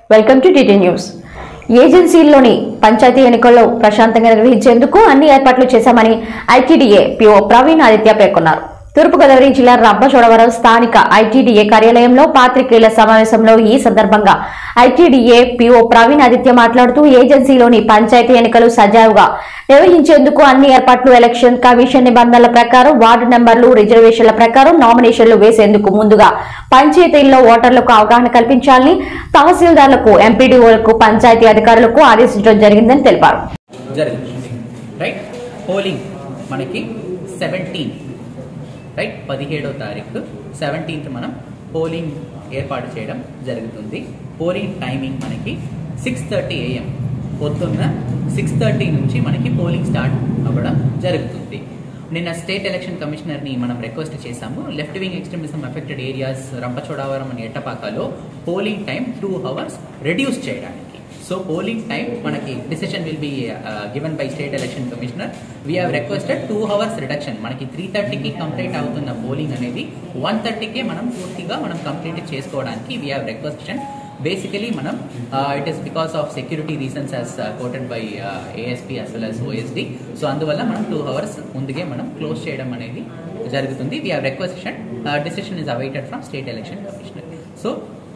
welcome to DT news ఏజెన్సీల్లోని పంచాయతీ ఎన్నికల్లో ప్రశాంతంగా నిర్వహించేందుకు అన్ని ఏర్పాట్లు చేశామని ఐటీడీఏ పిఓ ప్రవీణ్ ఆదిత్య పేర్కొన్నారు తూర్పుగోదావరి జిల్లా రంపచోడవరం స్థానిక ఐటీడీఏ కార్యాలయంలో పాత్రికేయుల సమావేశంలో ఈ సందర్భంగా ఐటీడీఏ పిఓ ప్రవీణ్ ఆదిత్య మాట్లాడుతూ ఏజెన్సీలోని పంచాయతీ ఎన్నికలు సజావుగా నిర్వహించేందుకు అన్ని ఏర్పాట్లు ఎలక్షన్ కమిషన్ నిబంధనల ప్రకారం వార్డు నెంబర్లు రిజర్వేషన్ల ప్రకారం నామినేషన్లు వేసేందుకు ముందుగా పంచాయతీల్లో ఓటర్లకు అవగాహన కల్పించాలని తహసీల్దార్లకు ఎంపీడీఓలకు పంచాయతీ అధికారులకు ఆదేశించడం జరిగిందని తెలిపారు జరుగుతుంది రైట్ పోలింగ్ మనకి సెవెంటీన్ రైట్ పదిహేడో తారీఖు సెవెంటీన్త్ మనం పోలింగ్ ఏర్పాటు చేయడం జరుగుతుంది పోలింగ్ టైమింగ్ మనకి సిక్స్ థర్టీ ఏఎం పొద్దున్న సిక్స్ థర్టీ నుంచి మనకి పోలింగ్ స్టార్ట్ అవ్వడం జరుగుతుంది నిన్న స్టేట్ ఎలక్షన్ కమిషనర్ని మనం రిక్వెస్ట్ చేశాము left wing extremism affected areas Rampachodavaram అని ఎట్టపాకలో polling time two hours reduce చేయడానికి సో పోలింగ్ టైం మనకి decision will be given by state election commissioner we have requested two hours reduction మనకి త్రీ థర్టీకి complete అవుతున్న polling అనేది one థర్టీకే మనం పూర్తిగా మనం కంప్లీట్ చేసుకోవడానికి వీ హ్యావ్ రిక్వెస్టెడ్ బేసికలీ మనం it is because of security reasons as quoted by ASP as well as OSD so అందువల్ల మనం టూ అవర్స్ ముందుగే మనం క్లోజ్ చేయడం అనేది జరుగుతుంది we have requested decision is awaited from state election commissioner so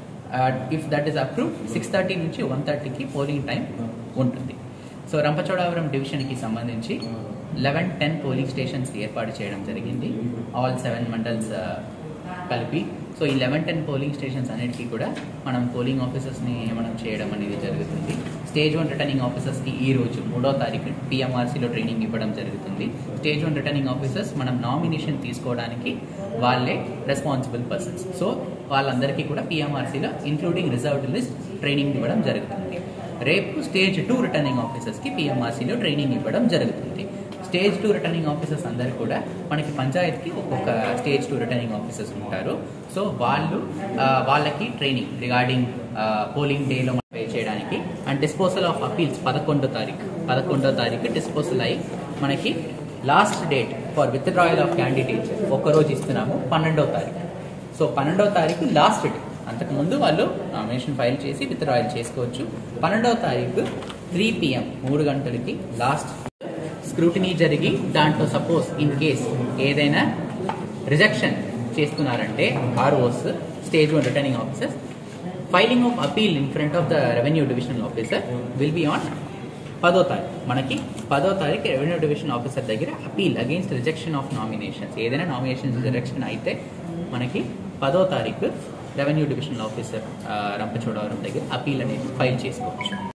if that is approve six thirty నుంచి one థర్టీకి polling time ఉంటుంది so Rampachodavaram డివిజన్కి సంబంధించి లెవెన్ టెన్ పోలింగ్ స్టేషన్స్ ఏర్పాటు చేయడం జరిగింది ఆల్ సెవెన్ మండల్స్ కలిపి సో ఈ లెవెన్ టెన్ పోలింగ్ స్టేషన్స్ అన్నిటికీ కూడా మనం పోలింగ్ ఆఫీసర్స్ని మనం చేయడం అనేది జరుగుతుంది స్టేజ్ వన్ రిటర్నింగ్ ఆఫీసర్స్కి ఈ రోజు మూడో తారీఖు పిఎంఆర్సీలో ట్రైనింగ్ ఇవ్వడం జరుగుతుంది స్టేజ్ వన్ రిటర్నింగ్ ఆఫీసర్స్ మనం నామినేషన్ తీసుకోవడానికి వాళ్ళే రెస్పాన్సిబుల్ పర్సన్స్ సో వాళ్ళందరికీ కూడా పిఎంఆర్సీలో ఇంక్లూడింగ్ రిజర్వ్డ్ లిస్ట్ ట్రైనింగ్ ఇవ్వడం జరుగుతుంది రేపు స్టేజ్ టూ రిటర్నింగ్ ఆఫీసర్స్కి పిఎంఆర్సీలో ట్రైనింగ్ ఇవ్వడం జరుగుతుంది స్టేజ్ టూ రిటర్నింగ్ ఆఫీసర్స్ అందరు కూడా మనకి పంచాయత్కి ఒక్కొక్క స్టేజ్ టూ రిటర్నింగ్ ఆఫీసర్స్ ఉంటారు సో వాళ్ళు ఆ, వాళ్ళకి ట్రైనింగ్ రిగార్డింగ్ పోలింగ్ డేలో పే చేయడానికి అండ్ డిస్పోజల్ ఆఫ్ అపీల్స్ పదకొండో తారీఖు పదకొండో తారీఖు డిస్పోజల్ అయ్యి మనకి last date for withdrawal of candidates ఒక్కరోజు ఇస్తున్నాము పన్నెండో తారీఖు సో పన్నెండవ తారీఖు లాస్ట్ డే అంతకుముందు వాళ్ళు నామినేషన్ ఫైల్ చేసి విత్డ్రాయల్ చేసుకోవచ్చు పన్నెండవ తారీఖు త్రీ పిఎం మూడు గంటలకి లాస్ట్ స్క్రూటినీ జరిగి దాంట్లో సపోజ్ ఇన్ కేస్ ఏదైనా రిజెక్షన్ చేస్తున్నారంటే ROs stage one returning officers filing of appeal in front of the revenue divisional officer will be on పదో తారీఖు మనకి పదో తారీఖు రెవెన్యూ డివిజన్ ఆఫీసర్ దగ్గర appeal against rejection of nominations ఏదైనా నామినేషన్స్ రిజెక్షన్ అయితే మనకి పదో తారీఖు రెవెన్యూ డివిజనల్ ఆఫీసర్ ఆ, రంపచోడవరం దగ్గర అపీల్ అనేది ఫైల్ చేసుకోవచ్చు